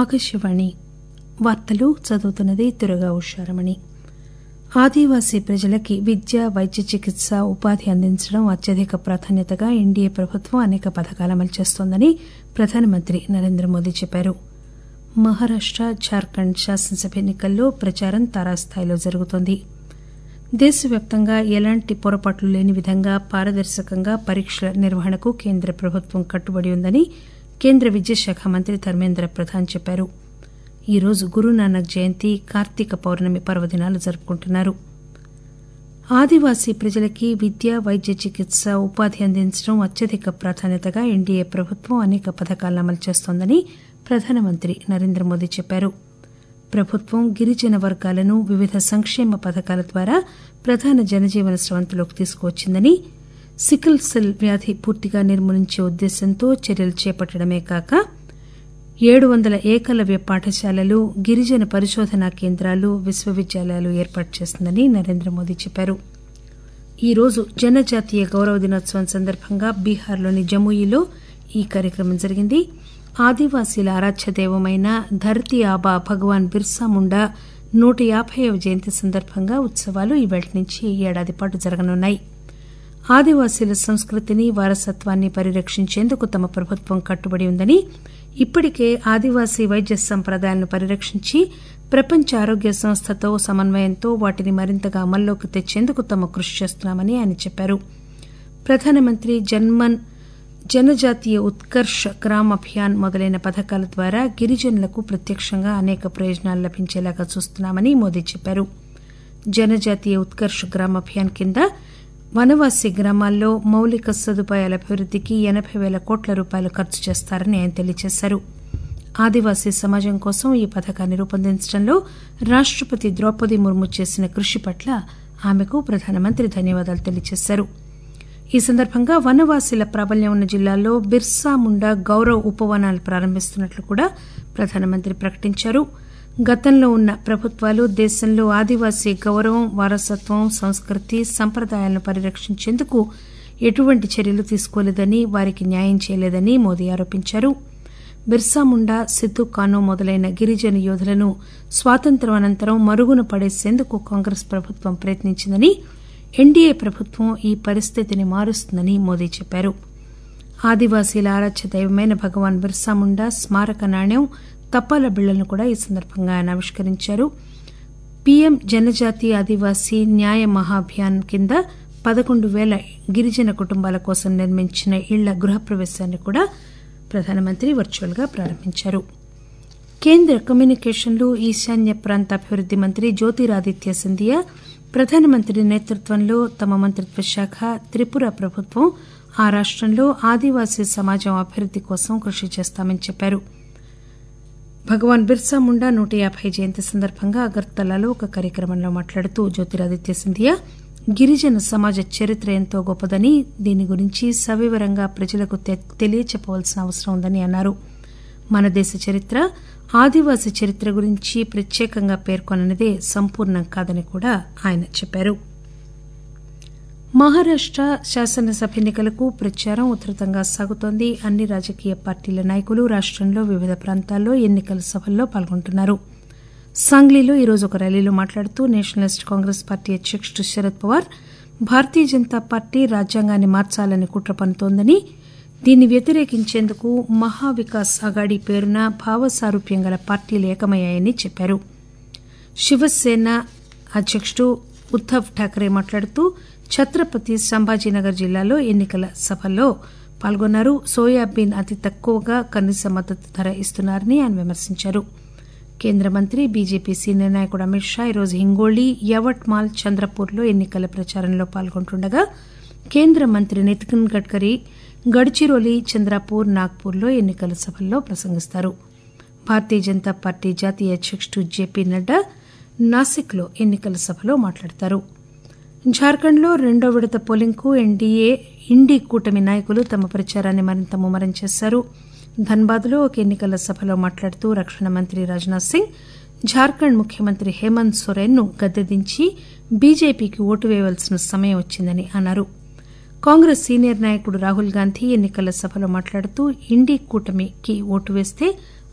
ఆకాశవాణి వార్తలు చదువుతున్నది తురగా ఉషారమణి ఆదివాసీ ప్రజలకి విద్య వైద్య చికిత్స ఉపాధి అందించడం అత్యధిక ప్రాధాన్యతగా ఎన్డీఏ ప్రభుత్వం అనేక పథకాలు అమలు చేస్తోందని ప్రధానమంత్రి నరేంద్ర మోదీ చెప్పారు మహారాష్ట జార్ఖండ్ శాసనసభ ఎన్నికల్లో ప్రచారం తారాస్థాయిలో జరుగుతోంది దేశవ్యాప్తంగా ఎలాంటి పొరపాట్లు లేని విధంగా పారదర్శకంగా పరీక్షల నిర్వహణకు కేంద్ర ప్రభుత్వం కట్టుబడి ఉందని కేంద్ర విద్యాశాఖ మంత్రి ధర్మేంద్ర ప్రధాన్ చెప్పారు ఈరోజు గురునానక్ జయంతి కార్తీక పౌర్ణమి పర్వదినాలు జరుపుకుంటున్నారు ఆదివాసీ ప్రజలకి విద్య వైద్య చికిత్స ఉపాధి అందించడం అత్యధిక ప్రాధాన్యతగా ఎన్డీఏ ప్రభుత్వం అనేక పథకాలను అమలు చేస్తోందని ప్రధానమంత్రి నరేంద్ర మోదీ చెప్పారు ప్రభుత్వం గిరిజన వర్గాలను వివిధ సంక్షేమ పథకాల ద్వారా ప్రధాన జనజీవన స్రవంతిలోకి తీసుకువచ్చిందని సికిల్ సెల్ వ్యాధి పూర్తిగా నిర్మూలించే ఉద్దేశంతో చర్యలు చేపట్టడమే కాక ఏడు వందల ఏకలవ్య పాఠశాలలు గిరిజన పరిశోధనా కేంద్రాలు విశ్వవిద్యాలయాలు ఏర్పాటు చేసిందని నరేంద్ర మోదీ చెప్పారు ఈరోజు జనజాతీయ గౌరవ దినోత్సవం సందర్భంగా బీహార్లోని జమూయిలో ఈ కార్యక్రమం జరిగింది ఆదివాసీల ఆరాధ్య దైవమైన ధరతీ ఆబా భగవాన్ బిర్సా ముండా నూట యాబైవ జయంతి సందర్భంగా ఉత్సవాలు ఈవేళ నుంచి ఏడాది పాటు జరగనున్నాయి ఆదివాసీల సంస్కృతిని వారసత్వాన్ని పరిరక్షించేందుకు తమ ప్రభుత్వం కట్టుబడి ఉందని ఇప్పటికే ఆదివాసీ వైద్య సంప్రదాయాలను పరిరక్షించి ప్రపంచ ఆరోగ్య సంస్థతో సమన్వయంతో వాటిని మరింతగా అమల్లోకి తెచ్చేందుకు తాము కృషి చేస్తున్నామని ఆయన చెప్పారు ప్రధానమంత్రి జన్మన్ జనజాతీయ ఉత్కర్ష్ గ్రామ్ అభియాన్ మొదలైన పథకాల ద్వారా గిరిజనులకు ప్రత్యక్షంగా అనేక ప్రయోజనాలు లభించేలాగా చూస్తున్నామని మోదీ చెప్పారు జనజాతీయ ఉత్కర్ష్ గ్రామ్ అభియాన్ కింద వనవాసి గ్రామాల్లో మౌలిక సదుపాయాల అభివృద్దికి ఎనబై పేల కోట్ల రూపాయలు ఖర్చు చేస్తారని ఆయన తెలియజేశారు ఆదివాసీ సమాజం కోసం ఈ పథకాన్ని రూపొందించడంలో రాష్టపతి ద్రౌపది ముర్ము చేసిన కృషి పట్ల ఆమెకు ప్రధానమంత్రి ధన్యవాదాలు తెలియజేశారు ఈ సందర్భంగా వనవాసీల ప్రాబల్యం ఉన్న జిల్లాల్లో బిర్సా ముండా గౌరవ్ ఉపవనాలు ప్రారంభిస్తున్నట్లు కూడా ప్రధానమంత్రి ప్రకటించారు గతంలో ఉన్న ప్రభుత్వాలు దేశంలో ఆదివాసీ గౌరవం వారసత్వం సంస్కృతి సంప్రదాయాలను పరిరక్షించేందుకు ఎటువంటి చర్యలు తీసుకోలేదని వారికి న్యాయం చేయలేదని మోదీ ఆరోపించారు బిర్సా ముండా సిద్దు కానో మొదలైన గిరిజన యోధులను స్వాతంత్ర్యం అనంతరం మరుగున పడేసేందుకు కాంగ్రెస్ ప్రభుత్వం ప్రయత్నించిందని ఎన్డీఏ ప్రభుత్వం ఈ పరిస్థితిని మారుస్తుందని మోదీ చెప్పారు ఆదివాసీల ఆరాధ్య దైవమైన భగవాన్ బిర్సా ముండా స్మారక నాణ్యం తపాలా బిళ్లను కూడా ఈ సందర్భంగా ఆయన ఆవిష్కరించారు పీఎం జనజాతి ఆదివాసీ న్యాయ మహాభియాన్ కింద పదకొండు పేల గిరిజన కుటుంబాల కోసం నిర్మించిన ఇళ్ల గృహప్రవేశాన్ని కూడా ప్రధానమంత్రి వర్చువల్ గా ప్రారంభించారు కేంద్ర కమ్యూనికేషన్లు ఈశాన్య ప్రాంత అభివృద్ది మంత్రి జ్యోతిరాదిత్య సింధియా ప్రధానమంత్రి నేతృత్వంలో తమ మంత్రిత్వ శాఖ త్రిపుర ప్రభుత్వం ఆ రాష్టంలో ఆదివాసీ సమాజం అభివృద్ది కోసం కృషి చేస్తామని చెప్పారు భగవాన్ బిర్సా ముండా నూట యాబై జయంతి సందర్భంగా అగర్తలాలో ఒక కార్యక్రమంలో మాట్లాడుతూ జ్యోతిరాదిత్య సింధియా గిరిజన సమాజ చరిత్ర ఎంతో గొప్పదని దీని గురించి సవివరంగా ప్రజలకు తెలియచెప్పవలసిన అవసరం ఉందని అన్నారు మన దేశ చరిత్ర ఆదివాసీ చరిత్ర గురించి ప్రత్యేకంగా పేర్కొననిదే సంపూర్ణం కాదని కూడా ఆయన చెప్పారు మహారాష్ట శాసనసభ ఎన్నికలకు ప్రచారం ఉధృతంగా సాగుతోంది అన్ని రాజకీయ పార్టీల నాయకులు రాష్టంలో వివిధ ప్రాంతాల్లో ఎన్నికల సభల్లో పాల్గొంటున్నారు సాంగ్లీలో ఈరోజు ఒక ర్యాలీలో మాట్లాడుతూ నేషనలిస్ట్ కాంగ్రెస్ పార్టీ అధ్యకుడు శరద్ పవార్ భారతీయ జనతా పార్టీ రాజ్యాంగాన్ని మార్చాలని కుట్ర పన్నుతోందని దీన్ని వ్యతిరేకించేందుకు మహావికాస్ అఘాడీ పేరున భావసారూప్యం గల పార్టీలు ఏకమయ్యాయని చెప్పారు శివసేన అధ్యకుడు ఉద్దవ్ ఠాకరే మాట్లాడుతూ ఛత్రపతి సంభాజీనగర్ జిల్లాలో ఎన్నికల సభల్లో పాల్గొన్నారు సోయాబీన్ అతి తక్కువగా కనీస మద్దతు ధర ఇస్తున్నారని ఆయన విమర్శించారు కేంద్ర మంత్రి బీజేపీ సీనియర్ నాయకుడు అమిత్ షా ఈరోజు హింగోళి యవట్మాల్ చంద్రపూర్లో ఎన్నికల ప్రచారంలో పాల్గొంటుండగా కేంద్ర మంత్రి నితిన్ గడ్కరీ గడ్చిరోలి చంద్రపూర్ నాగ్పూర్లో ఎన్నికల సభల్లో ప్రసంగిస్తారు భారతీయ జనతా పార్టీ జాతీయ అధ్యకుడు జేపీ నడ్డా నాసిక్లో ఎన్నికల సభలో మాట్లాడతారు జార్ఖండ్లో రెండో విడత పోలింగ్కు ఎన్డీఏ ఇండీ కూటమి నాయకులు తమ ప్రచారాన్ని మరింత ముమ్మరం చేశారు ధన్బాద్లో ఒక ఎన్నికల సభలో మాట్లాడుతూ రక్షణ మంత్రి రాజ్నాథ్ సింగ్ జార్ఖండ్ ముఖ్యమంత్రి హేమంత్ సోరెన్ ను గద్దెదించి బీజేపీకి ఓటు వేయవలసిన సమయం వచ్చిందని అన్నారు కాంగ్రెస్ సీనియర్ నాయకుడు రాహుల్ గాంధీ ఎన్నికల సభలో మాట్లాడుతూ ఇండీ కూటమికి ఓటు వేస్తే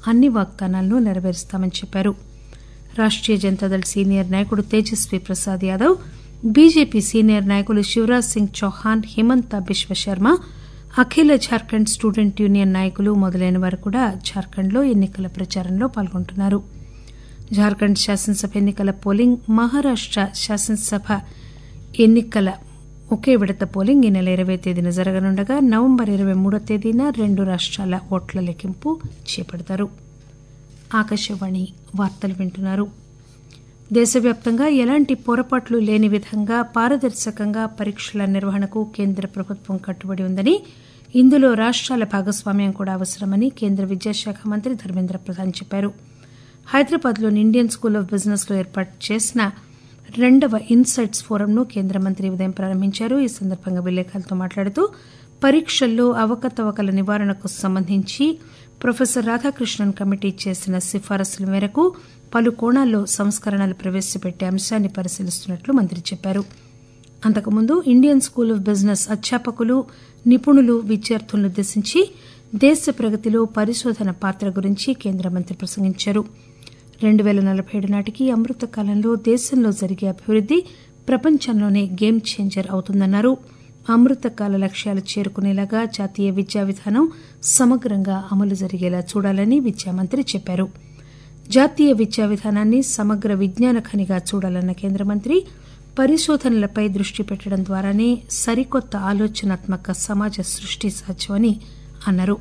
అన్ని వాగ్దానాలను నెరవేరుస్తామని చెప్పారు రాష్టీయ జనతాదళ్ సీనియర్ నాయకుడు తేజస్వీ ప్రసాద్ యాదవ్ బీజేపీ సీనియర్ నాయకులు శివరాజ్ సింగ్ చౌహాన్ హిమంత బిశ్వశర్మ అఖిల జార్ఖండ్ స్టూడెంట్ యూనియన్ నాయకులు మొదలైన వారు కూడా జార్ఖండ్ లో ఎన్ని కల ప్రచారంలో పాల్గొంటున్నారు జార్ఖండ్ శాసనసభ ఎన్ని కల పోలింగ్ మహారాష్ట శాసనసభ ఎన్ని కల ఒకే విడత పోలింగ్ ఈ నెల ఇరవై తేదీన జరగనుండగా నవంబర్ ఇరవై మూడో తేదీన రెండు రాష్టాల ఓట్ల లెక్కింపు చేపడతారు ఆకాశవాణి వార్తలు వింటున్నారు దేశవ్యాప్తంగా ఎలాంటి పొరపాట్లు లేని విధంగా పారదర్శకంగా పరీక్షల నిర్వహణకు కేంద్ర ప్రభుత్వం కట్టుబడి ఉందని ఇందులో రాష్టాల భాగస్వామ్యం కూడా అవసరమని కేంద్ర విద్యాశాఖ మంత్రి ధర్మేంద్ర ప్రధాన్ చెప్పారు హైదరాబాద్ లోని ఇండియన్ స్కూల్ ఆఫ్ బిజినెస్ లో ఏర్పాటు చేసిన రెండవ ఇన్సైట్స్ ఫోరంను కేంద్ర మంత్రి ఉదయం ప్రారంభించారు ఈ సందర్భంగా విలేకరులతో మాట్లాడుతూ పరీక్షల్లో అవకతవకల నివారణకు సంబంధించి ప్రొఫెసర్ రాధాకృష్ణన్ కమిటీ చేసిన సిఫారసుల మేరకు పలు కోణాల్లో సంస్కరణలు ప్రవేశపెట్టే అంశాన్ని పరిశీలిస్తున్నట్లు మంత్రి చెప్పారు అంతకుముందు ఇండియన్ స్కూల్ ఆఫ్ బిజినెస్ అధ్యాపకులు నిపుణులు విద్యార్థులను ఉద్దేశించి దేశ ప్రగతిలో పరిశోధన పాత్ర గురించి కేంద్ర మంత్రి ప్రసంగించారు రెండు పేల నలబై ఏడు నాటికి అమృత కాలంలో దేశంలో జరిగే అభివృద్ది ప్రపంచంలోనే గేమ్ చేంజర్ అవుతుందన్నారు అమృత కాల లక్ష్యాలు చేరుకునేలాగా జాతీయ విద్యా విధానం సమగ్రంగా అమలు జరిగేలా చూడాలని విద్యామంత్రి చెప్పారు జాతీయ విద్యా విధానాన్ని సమగ్ర విజ్ఞాన ఖనిగా చూడాలన్న కేంద్ర మంత్రి పరిశోధనలపై దృష్టి పెట్టడం ద్వారానే సరికొత్త ఆలోచనాత్మక సమాజ సృష్టి సాధ్యమని అన్నారు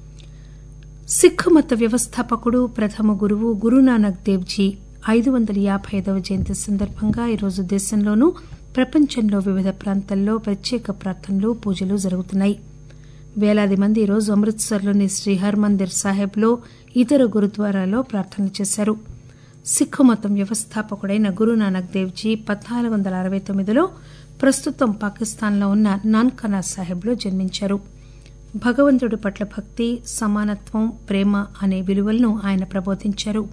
సిక్కు మత వ్యవస్థాపకుడు ప్రథమ గురువు గురునానక్ దేవ్జీ ఐదు వందల యాబై ఐదవ జయంతి సందర్భంగా ఈరోజు దేశంలోనూ ప్రపంచంలో వివిధ ప్రాంతాల్లో ప్రత్యేక ప్రార్థనలు పూజలు జరుగుతున్నాయి పేలాది మంది ఈరోజు అమృత్సర్లోని శ్రీ హర్మందిర్ సాహెబ్లో ఇతర గురుద్వారాల్లో ప్రార్థనలు చేశారు సిక్కు మతం వ్యవస్థాపకుడైన గురునానక్ దేవ్జీ పద్నాలుగు వందల అరవై తొమ్మిదిలో ప్రస్తుతం పాకిస్తాన్లో ఉన్న నాన్కనా సాహెబ్లో జన్మించారు భగవంతుడి పట్ల భక్తి సమానత్వం ప్రేమ అనే విలువలను ఆయన ప్రబోధించారు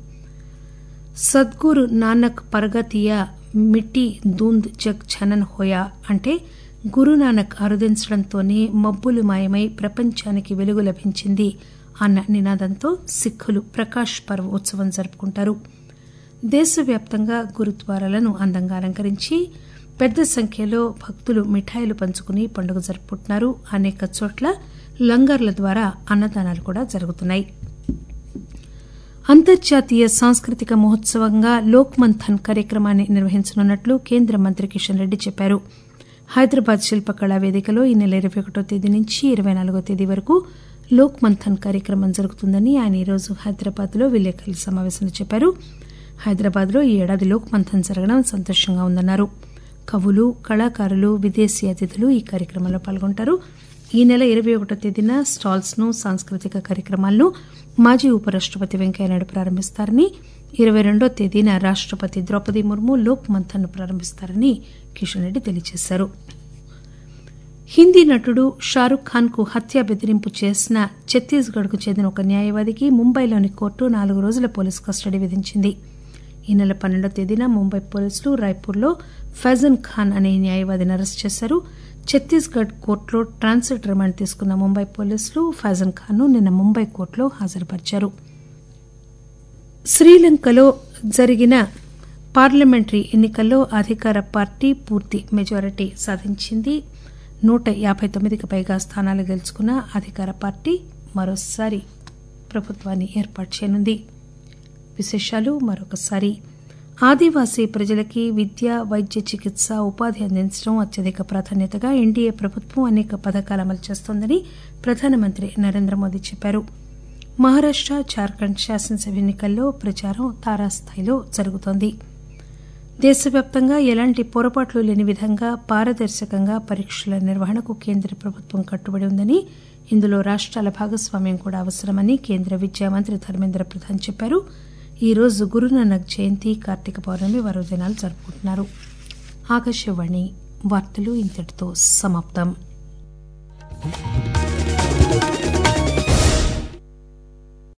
సద్గురు నానక్ పరగతియా మిట్టి దూంద్ జగ్ ఛనన్ హోయా అంటే గురునానక్ అరుదించడంతోనే మబ్బులు మాయమై ప్రపంచానికి వెలుగు లభించింది అన్న నినాదంతో సిక్కులు ప్రకాష్ పర్వ్ ఉత్సవం జరుపుకుంటారు దేశవ్యాప్తంగా గురుద్వారాలను అందంగా అలంకరించి పెద్ద సంఖ్యలో భక్తులు మిఠాయిలు పంచుకుని పండుగ జరుపుకుంటున్నారు అనేక చోట్ల లంగర్ల ద్వారా అన్నదానాలు కూడా జరుగుతున్నాయి అంతర్జాతీయ సాంస్కృతిక మహోత్సవంగా లోక్ మంథన్ కార్యక్రమాన్ని నిర్వహించనున్నట్లు కేంద్ర మంత్రి కిషన్ రెడ్డి చెప్పారు హైదరాబాద్ శిల్పకళా వేదికలో ఈ నెల ఇరవై ఒకటో తేదీ నుంచి ఇరవై నాలుగో తేదీ వరకు లోక్ మంథన్ కార్యక్రమం జరుగుతుందని ఆయన ఈరోజు హైదరాబాద్ లో విలేకరుల సమావేశంలో చెప్పారు హైదరాబాద్ లో ఈ ఏడాది లోక్ మంథన్ జరగడం సంతోషంగా ఉందన్నారు కవులు కళాకారులు విదేశీ అతిథులు ఈ కార్యక్రమంలో పాల్గొంటారు ఈ నెల ఇరవై ఒకటో తేదీన స్టాల్స్ ను సాంస్కృతిక కార్యక్రమాలను మాజీ ఉపరాష్టపతి వెంకయ్యనాయుడు ప్రారంభిస్తారని ఇరవై రెండో తేదీన రాష్టపతి ద్రౌపది ముర్ము లోక్ మంథన్ ను ప్రారంభిస్తారని కిషన్ రెడ్డి తెలియజేశారు హిందీ నటుడు షారుఖ్ ఖాన్ కు హత్య బెదిరింపు చేసిన ఛత్తీస్గఢ్ కు చెందిన ఒక న్యాయవాదికి ముంబైలోని కోర్టు నాలుగు రోజుల పోలీస్ కస్టడీ విధించింది ఈ నెల పన్నెండో తేదీన ముంబై పోలీసులు రాయ్పూర్లో ఫైజన్ ఖాన్ అనే న్యాయవాదిని అరెస్ట్ చేశారు ఛత్తీస్గఢ్ కోర్టులో ట్రాన్సిట్ రిమాండ్ తీసుకున్న ముంబై పోలీసులు ఫైజన్ ఖాన్ ను నిన్న ముంబై కోర్టులో హాజరుపరిచారు శ్రీలంకలో జరిగిన పార్లమెంటరీ ఎన్నికల్లో అధికార పార్టీ పూర్తి మెజారిటీ సాధించింది నూట యాబై తొమ్మిదికి పైగా స్థానాలు గెలుచుకున్న అధికార పార్టీ మరోసారి ప్రభుత్వాన్ని ఏర్పాటు చేయనుంది విశేషాలు మరొకసారి ఆదివాసీ ప్రజలకి విద్య వైద్య చికిత్స ఉపాధి అందించడం అత్యధిక ప్రాధాన్యతగా ఎన్డీఏ ప్రభుత్వం అనేక పథకాలు అమలు చేస్తోందని ప్రధానమంత్రి నరేంద్ర మోదీ చెప్పారు మహారాష్ట జార్ఖండ్ శాసనసభ ఎన్నికల్లో ప్రచారం తారాస్థాయిలో జరుగుతోంది దేశవ్యాప్తంగా ఎలాంటి పొరపాట్లు లేని విధంగా పారదర్శకంగా పరీక్షల నిర్వహణకు కేంద్ర ప్రభుత్వం కట్టుబడి ఉందని ఇందులో రాష్టాల భాగస్వామ్యం కూడా అవసరమని కేంద్ర విద్యా మంత్రి ధర్మేంద్ర ప్రధాన్ చెప్పారు ఈ రోజు గురునానక్ జయంతి కార్తీక పౌర్ణమి వరో దినాలు జరుపుకుంటున్నారు ఆకాశవాణి వార్తలు ఇంతటితో సమాప్తం